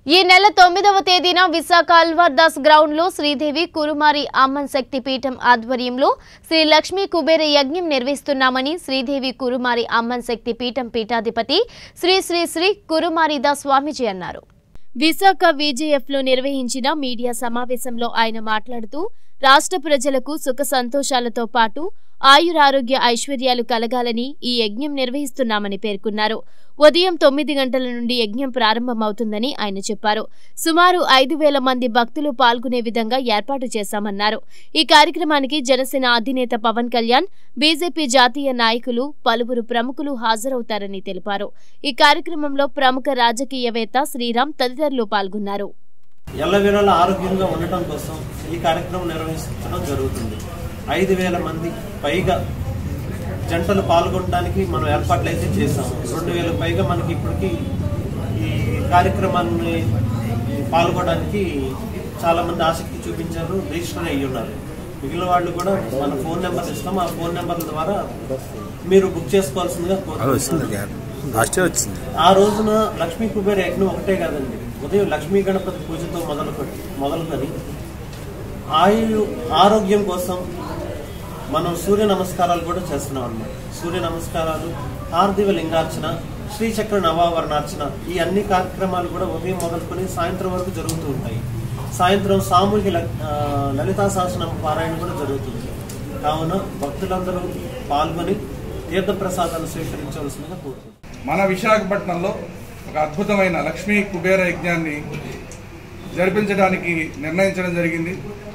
ఈ నెల తొమ్మిదవ తేదీన విశాఖ అల్వర్దాస్ గ్రౌండ్ లో శ్రీదేవి కురుమారి అమ్మన్ శక్తి పీఠం ఆధ్వర్యంలో శ్రీ లక్ష్మీ కుబేర యజ్ఞం నిర్వహిస్తున్నామని శ్రీదేవి కురుమారి అమ్మన్ శక్తి పీఠం పీఠాధిపతి శ్రీ శ్రీ శ్రీ కురుమారిదాస్ స్వామీజీ అన్నారు విశాఖ విజేఎఫ్ లో నిర్వహించిన మీడియా సమావేశంలో ఆయన మాట్లాడుతూ రాష్ట్ర ప్రజలకు సుఖ సంతోషాలతో పాటు ఆయురారోగ్య ఐశ్వర్యాలు కలగాలని ఈ యజ్ఞం నిర్వహిస్తున్నామని పేర్కొన్నారు ఉదయం తొమ్మిది గంటల నుండి యజ్ఞం ప్రారంభమవుతుందని ఆయన చెప్పారు సుమారు ఐదు వేల మంది భక్తులు పాల్గొనే విధంగా ఏర్పాటు చేశామన్నారు ఈ కార్యక్రమానికి జనసేన అధినేత పవన్ కళ్యాణ్ బీజేపీ జాతీయ నాయకులు పలువురు ప్రముఖులు హాజరవుతారని తెలిపారు ఈ కార్యక్రమంలో ప్రముఖ రాజకీయవేత్త శ్రీరామ్ తదితరులు పాల్గొన్నారు ఎల్లవేళలా ఆరోగ్యంగా ఉండటం కోసం ఈ కార్యక్రమం నిర్వహించడం జరుగుతుంది ఐదు వేల మంది పైగా జంటలు పాల్గొనడానికి మనం ఏర్పాట్లు అయితే చేసాము రెండు వేల పైగా మనకి ఇప్పటికి ఈ కార్యక్రమాన్ని పాల్గొనడానికి చాలా మంది ఆసక్తి చూపించారు రిజిస్టర్ అయ్యి ఉన్నారు మిగిలిన వాళ్ళు కూడా మన ఫోన్ నెంబర్ ఇస్తాం ఆ ఫోన్ నెంబర్ల ద్వారా మీరు బుక్ చేసుకోవాల్సిందిగా అది కోరుతున్నాను వచ్చింది గ్యాప్ లాస్ట్ ఇయర్ వచ్చింది ఆ రోజున లక్ష్మీ కుబేర యజ్ఞం ఒకటే కాదండి ఉదయం లక్ష్మీ గణపతి పూజతో మొదలు మొదలుకొని ఆయు ఆరోగ్యం కోసం మనం సూర్య నమస్కారాలు కూడా చేస్తున్నాం అన్నమాట సూర్య నమస్కారాలు ఆర్దివ లింగార్చన శ్రీచక్ర నవావరణార్చన ఈ అన్ని కార్యక్రమాలు కూడా ఉదయం మొదలుకొని సాయంత్రం వరకు జరుగుతూ ఉంటాయి సాయంత్రం సామూహిక ల- ఆ, లలితా సహస్రనామ పారాయణ కూడా జరుగుతుంది కావున భక్తులందరూ పాల్గొని తీర్థప్రసాదాలు స్వీకరించవలసిందిగా కోరుతున్నాను మన విశాఖపట్నంలో ఒక అద్భుతమైన లక్ష్మీ కుబేర యజ్ఞాన్ని జరిపించడానికి నిర్ణయించడం జరిగింది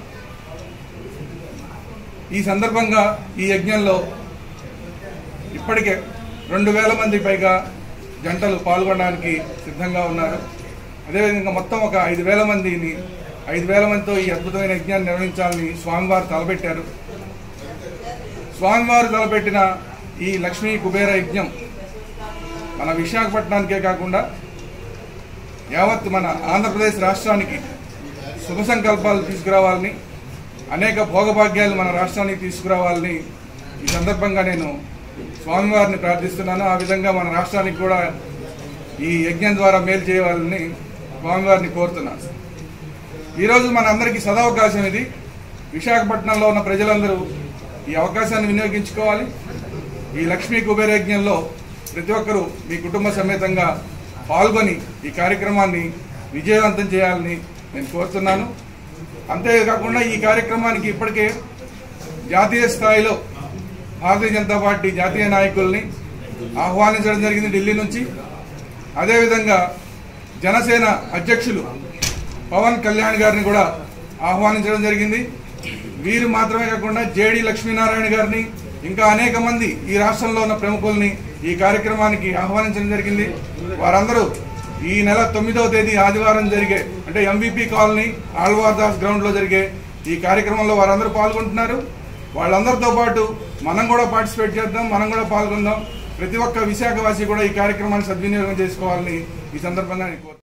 ఈ సందర్భంగా ఈ యజ్ఞంలో ఇప్పటికే రెండు వేల మంది పైగా జంటలు పాల్గొనడానికి సిద్ధంగా ఉన్నారు అదేవిధంగా మొత్తం ఒక ఐదు వేల మందిని ఐదు వేల మందితో ఈ అద్భుతమైన యజ్ఞాన్ని నిర్వహించాలని స్వామివారు తలపెట్టారు స్వామివారు తలపెట్టిన ఈ లక్ష్మీ కుబేర యజ్ఞం మన విశాఖపట్నానికే కాకుండా యావత్ మన ఆంధ్రప్రదేశ్ రాష్ట్రానికి శుభ సంకల్పాలు తీసుకురావాలని అనేక భోగభాగ్యాలు మన రాష్ట్రానికి తీసుకురావాలని ఈ సందర్భంగా నేను స్వామివారిని ప్రార్థిస్తున్నాను ఆ విధంగా మన రాష్ట్రానికి కూడా ఈ యజ్ఞం ద్వారా మేలు చేయాలని స్వామివారిని కోరుతున్నాను ఈరోజు మన అందరికీ సదవకాశం ఇది విశాఖపట్నంలో ఉన్న ప్రజలందరూ ఈ అవకాశాన్ని వినియోగించుకోవాలి ఈ లక్ష్మీ కుబేర యజ్ఞంలో ప్రతి ఒక్కరూ మీ కుటుంబ సమేతంగా పాల్గొని ఈ కార్యక్రమాన్ని విజయవంతం చేయాలని నేను కోరుతున్నాను అంతేకాకుండా ఈ కార్యక్రమానికి ఇప్పటికే జాతీయ స్థాయిలో భారతీయ జనతా పార్టీ జాతీయ నాయకుల్ని ఆహ్వానించడం జరిగింది ఢిల్లీ నుంచి అదేవిధంగా జనసేన అధ్యక్షులు పవన్ కళ్యాణ్ గారిని కూడా ఆహ్వానించడం జరిగింది వీరు మాత్రమే కాకుండా జేడి లక్ష్మీనారాయణ గారిని ఇంకా అనేక మంది ఈ రాష్ట్రంలో ఉన్న ప్రముఖుల్ని ఈ కార్యక్రమానికి ఆహ్వానించడం జరిగింది వారందరూ ఈ నెల తొమ్మిదవ తేదీ ఆదివారం జరిగే అంటే ఎంవిపి కాలనీ ఆళ్వార్దాస్ గ్రౌండ్ లో జరిగే ఈ కార్యక్రమంలో వారందరూ పాల్గొంటున్నారు వాళ్ళందరితో పాటు మనం కూడా పార్టిసిపేట్ చేద్దాం మనం కూడా పాల్గొందాం ప్రతి ఒక్క విశాఖవాసి కూడా ఈ కార్యక్రమాన్ని సద్వినియోగం చేసుకోవాలని ఈ సందర్భంగా నేను కోరుతున్నాను.